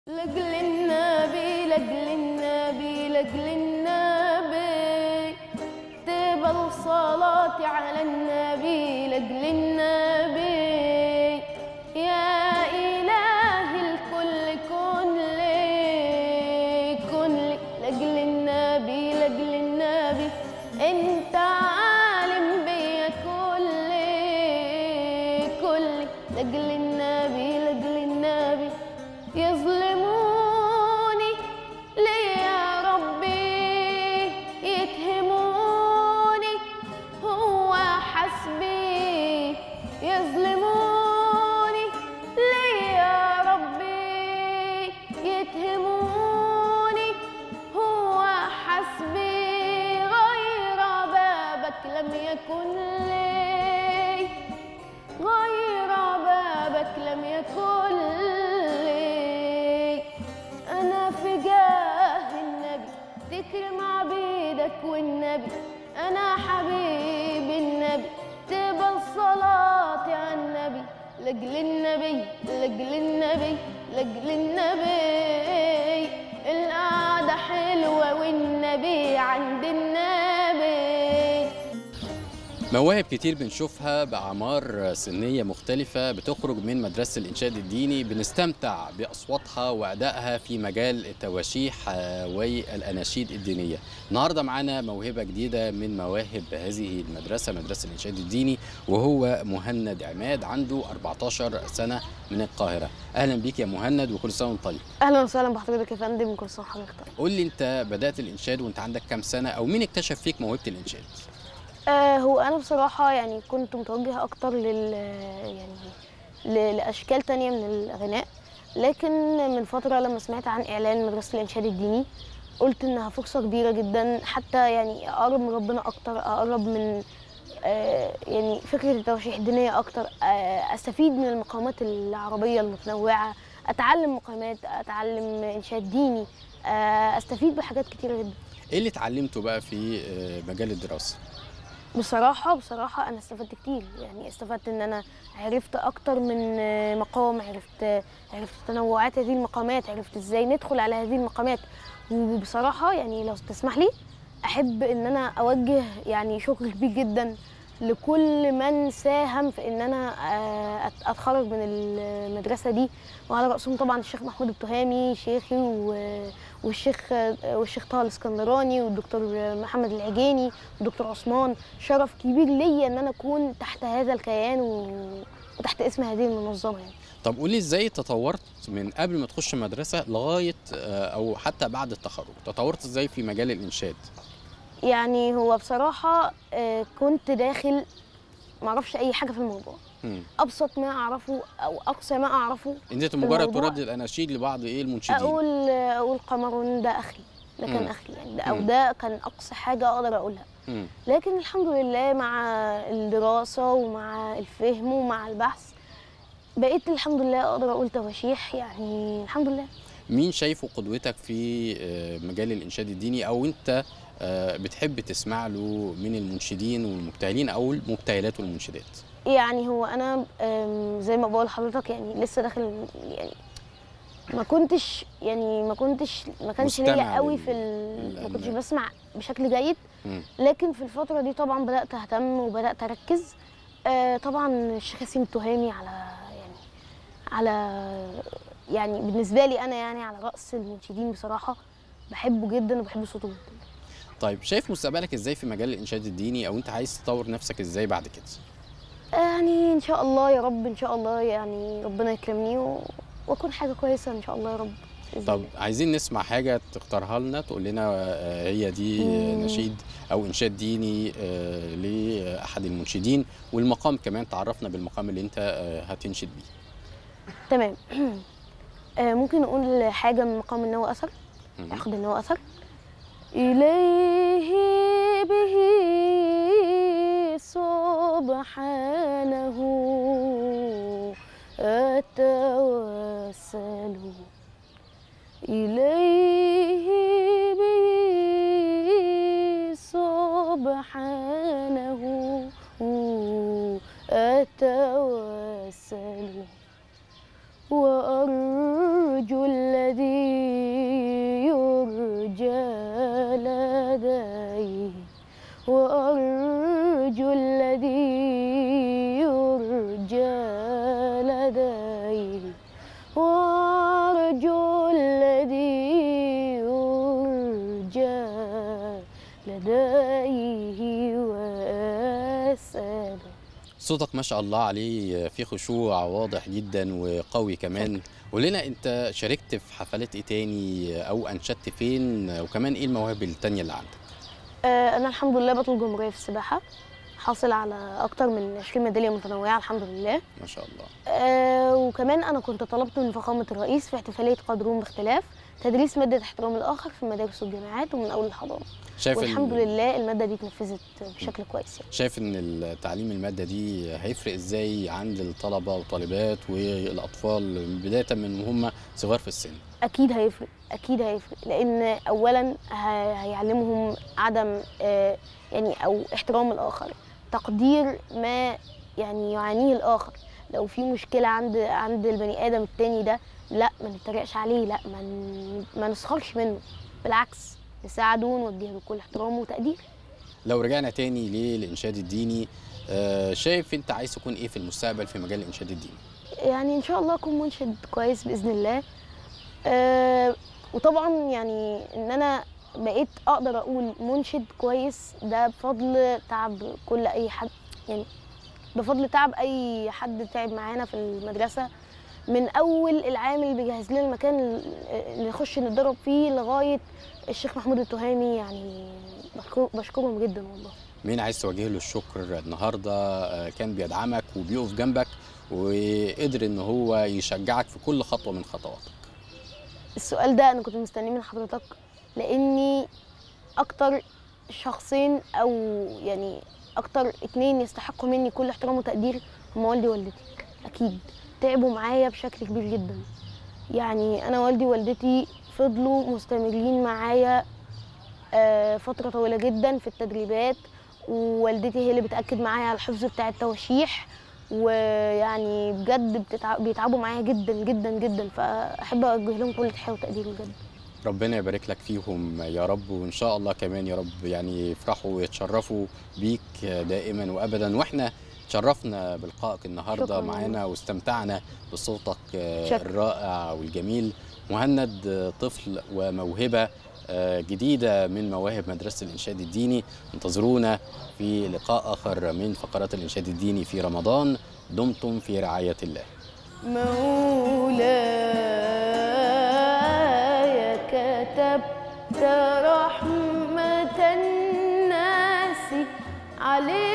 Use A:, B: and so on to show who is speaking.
A: لأجل النبي لأجل النبي لأجل النبي تقبل صلاتي على النبي لأجل النبي يا إله الكل كن لي كن لي لأجل النبي لأجل النبي أنت عالم بيا كلي كلي لأجل النبي لأجل النبي يظلموني ليه يا ربي يتهموني هو حسبي يظلموني ليه يا ربي يتهموني هو حسبي غير بابك لم يكن لي غير بابك لم يكن لي أنا في جاه النبي تكرم عبيدك والنبي أنا حبيب النبي تقبل صلاتي على النبي لأجل النبي لأجل النبي لأجل النبي القعدة حلوة والنبي عند النبي
B: مواهب كتير بنشوفها بأعمار سنية مختلفة بتخرج من مدرسة الإنشاد الديني بنستمتع بأصواتها وأدائها في مجال التواشيح آه، والأناشيد الدينية النهاردة معانا موهبة جديدة من مواهب هذه المدرسة مدرسة الإنشاد الديني وهو مهند عماد عنده 14 سنة من القاهرة أهلا بيك يا مهند وكل سنة وأنت طيب
A: أهلا وسهلا بحضرتك يا فندم كل سنة وحضرتك طيب
B: قول لي أنت بدأت الإنشاد وأنت عندك كام سنة أو مين اكتشف فيك موهبة الإنشاد؟
A: آه هو انا بصراحه يعني كنت متوجهه اكتر لل يعني ل- لاشكال تانية من الغناء لكن من فتره لما سمعت عن اعلان مدرسه الانشاد الديني قلت انها فرصه كبيره جدا حتى يعني اقرب من ربنا اكتر اقرب من آه يعني فكره التوشيح الدينيه اكتر آه استفيد من المقامات العربيه المتنوعه اتعلم مقامات اتعلم انشاد ديني آه استفيد بحاجات كتيره جدا
B: إيه اللي اتعلمته بقى في آه، مجال الدراسة؟
A: بصراحة بصراحة أنا استفدت كتير يعني استفدت إن أنا عرفت أكتر من آه، مقام عرفت عرفت تنوعات هذه المقامات عرفت إزاي ندخل على هذه المقامات وبصراحة يعني لو تسمح لي أحب إن أنا أوجه يعني شكر كبير جدا لكل من ساهم في إن أنا آه، أت- أتخرج من المدرسة دي وعلى رأسهم طبعا الشيخ محمود التهامي شيخي و- والشيخ والشيخ طه الاسكندراني والدكتور محمد العجيني والدكتور عثمان شرف كبير ليا ان انا اكون تحت هذا الكيان و- وتحت اسم هذه المنظمه يعني
B: طب قولي ازاي تطورت من قبل ما تخش مدرسة لغاية آه، أو حتى بعد التخرج تطورت ازاي في مجال الإنشاد
A: يعني هو بصراحه آه، كنت داخل ما اعرفش اي حاجه في الموضوع
B: مم.
A: ابسط ما اعرفه او اقصى ما اعرفه
B: انت مجرد
A: الموضوع-
B: تردد الأناشيد لبعض إيه المنشدين
A: اقول اقول قمر ده اخري ده كان
B: مم.
A: اخري يعني ده او
B: مم.
A: ده كان اقصى حاجه اقدر اقولها
B: مم.
A: لكن الحمد لله مع الدراسة ومع الفهم ومع البحث بقيت الحمد لله أقدر أقول تواشيح يعني الحمد لله
B: مين شايفه قدوتك في آه، مجال الإنشاد الديني أو أنت آه، بتحب تسمع له من المنشدين والمبتهلين أو المبتهلات والمنشدات
A: يعني هو أنا أم، زي ما بقول لحضرتك يعني لسه داخل يعني ما كنتش يعني ما كنتش ما كانش
B: مستمع
A: ليا قوي
B: لل-
A: في ال... ما كنتش
B: للأنواع.
A: بسمع بشكل جيد
B: مم.
A: لكن في الفترة دي طبعا بدأت أهتم وبدأت أركز آه طبعا الشيخ ياسين التهامي على يعني على يعني بالنسبة لي أنا يعني على رأس المنشدين بصراحة بحبه جدا وبحب صوته جدا
B: طيب شايف مستقبلك ازاي في مجال الإنشاد الديني أو أنت عايز تطور نفسك ازاي بعد كده
A: يعني إن شاء الله يا رب إن شاء الله يعني ربنا يكرمني و... وأكون حاجة كويسة إن شاء الله يا رب بإذن
B: طب
A: الله.
B: عايزين نسمع حاجة تختارها لنا تقول لنا آه، هي دي
A: مم.
B: نشيد أو إنشاد ديني آه، لأحد المنشدين والمقام كمان تعرفنا بالمقام اللي أنت آه، هتنشد بيه
A: تمام آه ممكن نقول حاجة من مقام النوى أثر
B: مم.
A: أخذ النوى أثر إليه به سبحانه أتوسل إليه به سبحانه أتوسل وأرجو الذي الذي يرجى لديه وأرجو الذي يرجى لديه وأرجو الذي يرجى لديه وأسأل
B: صوتك ما شاء الله عليه في خشوع واضح جدا وقوي كمان قول لنا انت شاركت في حفلات ايه تاني او انشدت فين وكمان ايه المواهب التانية اللي عندك
A: آه، أنا الحمد لله بطل جمهورية في السباحة حاصل على أكتر من 20 ميدالية متنوعة الحمد لله
B: ما شاء الله
A: آه، وكمان أنا كنت طلبت من فخامة الرئيس في احتفالية قدرون باختلاف تدريس مادة احترام الآخر في المدارس والجامعات ومن أول الحضانة
B: شايف
A: والحمد
B: إن-
A: لله المادة دي اتنفذت بشكل كويس يعني.
B: شايف ان التعليم الماده دي هيفرق ازاي عند الطلبه والطالبات والاطفال بدايه من وهم صغار في السن
A: اكيد هيفرق اكيد هيفرق لان اولا ه- هيعلمهم عدم آه، يعني او احترام الاخر تقدير ما يعني يعانيه الاخر لو في مشكله عند عند البني ادم التاني ده لا ما نتريقش عليه لا ما ن- ما نسخرش منه بالعكس نساعده ونوجه له كل احترام وتقدير
B: لو رجعنا تاني للانشاد الديني آه، شايف انت عايز تكون ايه في المستقبل في مجال الانشاد الديني
A: يعني ان شاء الله اكون منشد كويس باذن الله أه وطبعا يعني ان انا بقيت اقدر اقول منشد كويس ده بفضل تعب كل اي حد يعني بفضل تعب اي حد تعب معانا في المدرسه من اول العامل اللي بيجهز لنا المكان اللي نخش نتدرب فيه لغايه الشيخ محمود التهامي يعني بشكر- بشكرهم جدا والله
B: مين عايز توجه له الشكر النهارده آه، كان بيدعمك وبيقف جنبك وقدر ان هو يشجعك في كل خطوه من خطواتك
A: السؤال ده انا كنت مستنيه من حضرتك لاني اكتر شخصين او يعني اكتر اتنين يستحقوا مني كل احترام وتقدير هم والدي ووالدتي اكيد تعبوا معايا بشكل كبير جدا يعني انا والدي ووالدتي فضلوا مستمرين معايا آه، فترة طويلة جدا في التدريبات ووالدتي هي اللي بتأكد معايا على الحفظ بتاع التواشيح ويعني بجد بتتع... بيتعبوا معايا جدا جدا جدا فأحب أوجه لهم كل تحية وتقدير بجد
B: ربنا يبارك لك فيهم يا رب وان شاء الله كمان يا رب يعني يفرحوا ويتشرفوا بيك دائما وابدا واحنا تشرفنا بلقائك النهارده
A: شكراً.
B: معانا واستمتعنا بصوتك آه،
A: شكراً.
B: الرائع والجميل مهند آه، طفل وموهبه آه، جديده من مواهب مدرسه الانشاد الديني انتظرونا في لقاء اخر من فقرات الانشاد الديني في رمضان دمتم في رعايه الله
A: مولاي كتبت رحمة الناس عليك